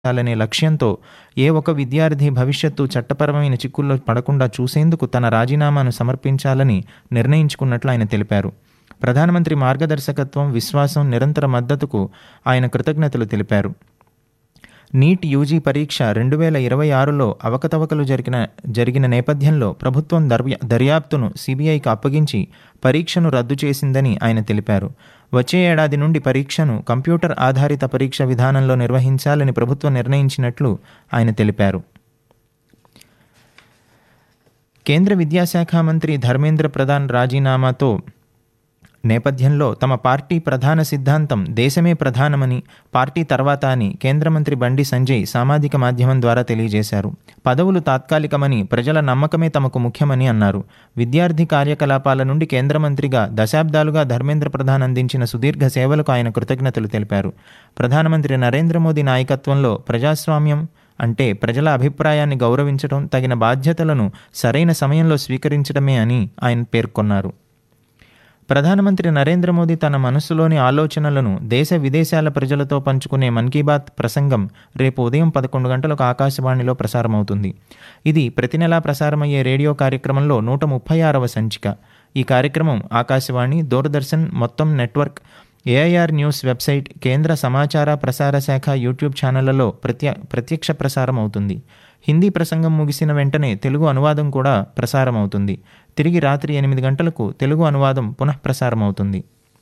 చేయాలనే లక్ష్యంతో ఏ ఒక్క విద్యార్థి భవిష్యత్తు చట్టపరమైన చిక్కుల్లో పడకుండా చూసేందుకు తన రాజీనామాను సమర్పించాలని నిర్ణయించుకున్నట్లు ఆయన తెలిపారు ప్రధానమంత్రి మార్గదర్శకత్వం విశ్వాసం నిరంతర మద్దతుకు ఆయన కృతజ్ఞతలు తెలిపారు నీట్ యూజీ పరీక్ష రెండు వేల ఇరవై ఆరులో అవకతవకలు జరిగిన జరిగిన నేపథ్యంలో ప్రభుత్వం దర్య దర్యాప్తును సిబిఐకి అప్పగించి పరీక్షను రద్దు చేసిందని ఆయన తెలిపారు వచ్చే ఏడాది నుండి పరీక్షను కంప్యూటర్ ఆధారిత పరీక్ష విధానంలో నిర్వహించాలని ప్రభుత్వం నిర్ణయించినట్లు ఆయన తెలిపారు కేంద్ర విద్యాశాఖ మంత్రి ధర్మేంద్ర ప్రధాన్ రాజీనామాతో నేపథ్యంలో తమ పార్టీ ప్రధాన సిద్ధాంతం దేశమే ప్రధానమని పార్టీ తర్వాత అని కేంద్ర మంత్రి బండి సంజయ్ సామాజిక మాధ్యమం ద్వారా తెలియజేశారు పదవులు తాత్కాలికమని ప్రజల నమ్మకమే తమకు ముఖ్యమని అన్నారు విద్యార్థి కార్యకలాపాల నుండి కేంద్ర మంత్రిగా దశాబ్దాలుగా ధర్మేంద్ర ప్రధాన్ అందించిన సుదీర్ఘ సేవలకు ఆయన కృతజ్ఞతలు తెలిపారు ప్రధానమంత్రి నరేంద్ర మోదీ నాయకత్వంలో ప్రజాస్వామ్యం అంటే ప్రజల అభిప్రాయాన్ని గౌరవించడం తగిన బాధ్యతలను సరైన సమయంలో స్వీకరించడమే అని ఆయన పేర్కొన్నారు ప్రధానమంత్రి నరేంద్ర మోదీ తన మనస్సులోని ఆలోచనలను దేశ విదేశాల ప్రజలతో పంచుకునే మన్ కీ బాత్ ప్రసంగం రేపు ఉదయం పదకొండు గంటలకు ఆకాశవాణిలో ప్రసారమవుతుంది ఇది ప్రతి నెలా ప్రసారమయ్యే రేడియో కార్యక్రమంలో నూట ముప్పై ఆరవ సంచిక ఈ కార్యక్రమం ఆకాశవాణి దూరదర్శన్ మొత్తం నెట్వర్క్ ఏఐఆర్ న్యూస్ వెబ్సైట్ కేంద్ర సమాచార ప్రసార శాఖ యూట్యూబ్ ఛానళ్లలో ప్రత్య ప్రత్యక్ష ప్రసారం అవుతుంది హిందీ ప్రసంగం ముగిసిన వెంటనే తెలుగు అనువాదం కూడా ప్రసారం అవుతుంది తిరిగి రాత్రి ఎనిమిది గంటలకు తెలుగు అనువాదం పునఃప్రసారం అవుతుంది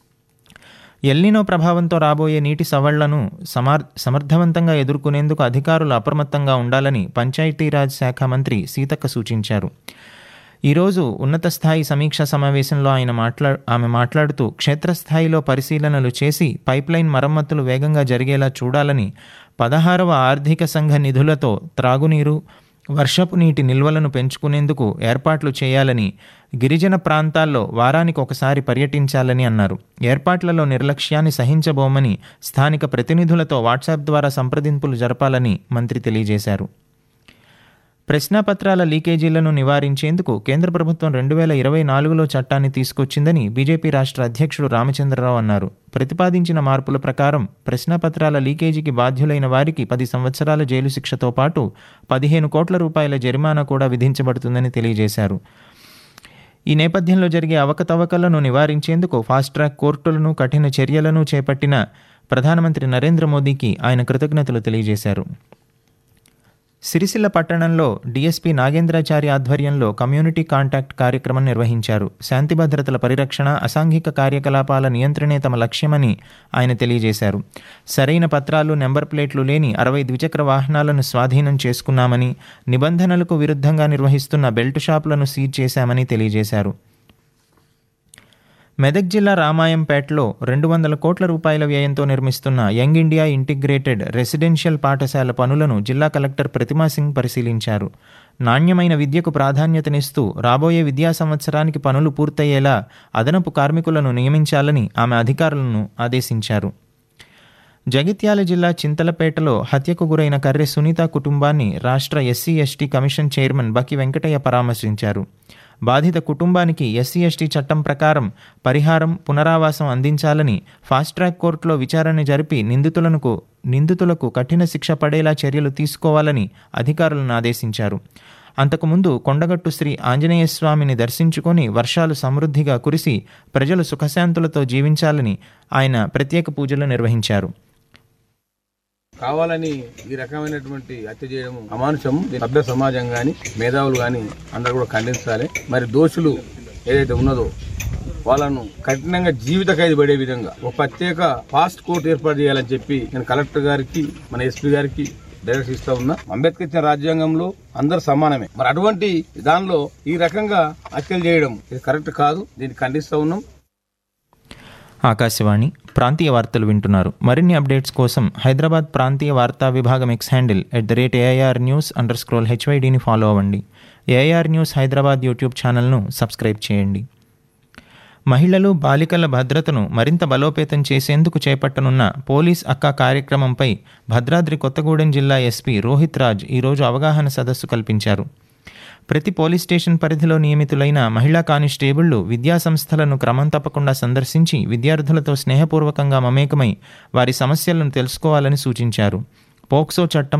ఎల్నినో ప్రభావంతో రాబోయే నీటి సవళ్లను సమార్ సమర్థవంతంగా ఎదుర్కొనేందుకు అధికారులు అప్రమత్తంగా ఉండాలని పంచాయతీరాజ్ శాఖ మంత్రి సీతక్క సూచించారు ఈరోజు ఉన్నత స్థాయి సమీక్షా సమావేశంలో ఆయన మాట్లా ఆమె మాట్లాడుతూ క్షేత్రస్థాయిలో పరిశీలనలు చేసి పైప్లైన్ మరమ్మతులు వేగంగా జరిగేలా చూడాలని పదహారవ ఆర్థిక సంఘ నిధులతో త్రాగునీరు వర్షపు నీటి నిల్వలను పెంచుకునేందుకు ఏర్పాట్లు చేయాలని గిరిజన ప్రాంతాల్లో వారానికి ఒకసారి పర్యటించాలని అన్నారు ఏర్పాట్లలో నిర్లక్ష్యాన్ని సహించబోమని స్థానిక ప్రతినిధులతో వాట్సాప్ ద్వారా సంప్రదింపులు జరపాలని మంత్రి తెలియజేశారు ప్రశ్నాపత్రాల లీకేజీలను నివారించేందుకు కేంద్ర ప్రభుత్వం రెండు వేల ఇరవై నాలుగులో చట్టాన్ని తీసుకొచ్చిందని బీజేపీ రాష్ట్ర అధ్యక్షుడు రామచంద్రరావు అన్నారు ప్రతిపాదించిన మార్పుల ప్రకారం ప్రశ్నాపత్రాల లీకేజీకి బాధ్యులైన వారికి పది సంవత్సరాల జైలు శిక్షతో పాటు పదిహేను కోట్ల రూపాయల జరిమానా కూడా విధించబడుతుందని తెలియజేశారు ఈ నేపథ్యంలో జరిగే అవకతవకలను నివారించేందుకు ఫాస్ట్ ట్రాక్ కోర్టులను కఠిన చర్యలను చేపట్టిన ప్రధానమంత్రి నరేంద్ర మోదీకి ఆయన కృతజ్ఞతలు తెలియజేశారు సిరిసిల్ల పట్టణంలో డీఎస్పీ నాగేంద్రాచారి ఆధ్వర్యంలో కమ్యూనిటీ కాంటాక్ట్ కార్యక్రమం నిర్వహించారు శాంతి భద్రతల పరిరక్షణ అసాంఘిక కార్యకలాపాల నియంత్రణే తమ లక్ష్యమని ఆయన తెలియజేశారు సరైన పత్రాలు నెంబర్ ప్లేట్లు లేని అరవై ద్విచక్ర వాహనాలను స్వాధీనం చేసుకున్నామని నిబంధనలకు విరుద్ధంగా నిర్వహిస్తున్న బెల్ట్ షాపులను సీజ్ చేశామని తెలియజేశారు మెదక్ జిల్లా రామాయంపేటలో రెండు వందల కోట్ల రూపాయల వ్యయంతో నిర్మిస్తున్న యంగ్ ఇండియా ఇంటిగ్రేటెడ్ రెసిడెన్షియల్ పాఠశాల పనులను జిల్లా కలెక్టర్ ప్రతిమా సింగ్ పరిశీలించారు నాణ్యమైన విద్యకు ప్రాధాన్యతనిస్తూ రాబోయే విద్యా సంవత్సరానికి పనులు పూర్తయ్యేలా అదనపు కార్మికులను నియమించాలని ఆమె అధికారులను ఆదేశించారు జగిత్యాల జిల్లా చింతలపేటలో హత్యకు గురైన కర్రె సునీత కుటుంబాన్ని రాష్ట్ర SC ST commission chairman Baki Venkataiah పరామర్శించారు బాధిత కుటుంబానికి ఎస్సీ ఎస్టీ చట్టం ప్రకారం పరిహారం పునరావాసం అందించాలని ఫాస్ట్ ట్రాక్ కోర్టులో విచారణ జరిపి నిందితులకు నిందితులకు కఠిన శిక్ష పడేలా చర్యలు తీసుకోవాలని అధికారులను ఆదేశించారు అంతకుముందు కొండగట్టు శ్రీ ఆంజనేయ స్వామిని దర్శించుకొని వర్షాలు సమృద్ధిగా కురిసి ప్రజలు సుఖశాంతులతో జీవించాలని ఆయన ప్రత్యేక పూజలు నిర్వహించారు కావాలని ఈ రకమైనటువంటి హత్య చేయడం అమానుషం దీన్ని సభ్య సమాజం గాని మేధావులు గాని అందరూ కూడా ఖండించాలి మరి దోషులు ఏదైతే ఉన్నదో వాళ్ళను కఠినంగా జీవిత ఖైదు పడే విధంగా ఒక ప్రత్యేక ఫాస్ట్ కోర్టు ఏర్పాటు చేయాలని చెప్పి నేను కలెక్టర్ గారికి మన ఎస్పీ గారికి డైరెక్ట్ ఇస్తా ఉన్నా అంబేద్కర్ ఇచ్చిన రాజ్యాంగంలో అందరు సమానమే మరి అటువంటి దానిలో ఈ రకంగా హత్యలు చేయడం ఇది కరెక్ట్ కాదు దీన్ని ఖండిస్తా ఉన్నాం ఆకాశవాణి ప్రాంతీయ వార్తలు వింటున్నారు మరిన్ని అప్డేట్స్ కోసం హైదరాబాద్ ప్రాంతీయ వార్తా విభాగం X handle at the rate AIR news under scroll హెచ్వైడిని ఫాలో అవ్వండి ఏఐఆర్ న్యూస్ హైదరాబాద్ యూట్యూబ్ ఛానల్ను సబ్స్క్రైబ్ చేయండి మహిళలు బాలికల భద్రతను మరింత బలోపేతం చేసేందుకు చేపట్టనున్న పోలీస్ అక్క కార్యక్రమంపై భద్రాద్రి కొత్తగూడెం జిల్లా ఎస్పీ రోహిత్ రాజ్ ఈరోజు అవగాహన సదస్సు కల్పించారు ప్రతి పోలీస్ స్టేషన్ పరిధిలో నియమితులైన మహిళా కానిస్టేబుళ్లు విద్యా సంస్థలను క్రమం తప్పకుండా సందర్శించి విద్యార్థులతో స్నేహపూర్వకంగా మమేకమై వారి సమస్యలను తెలుసుకోవాలని సూచించారు పోక్సో చట్టం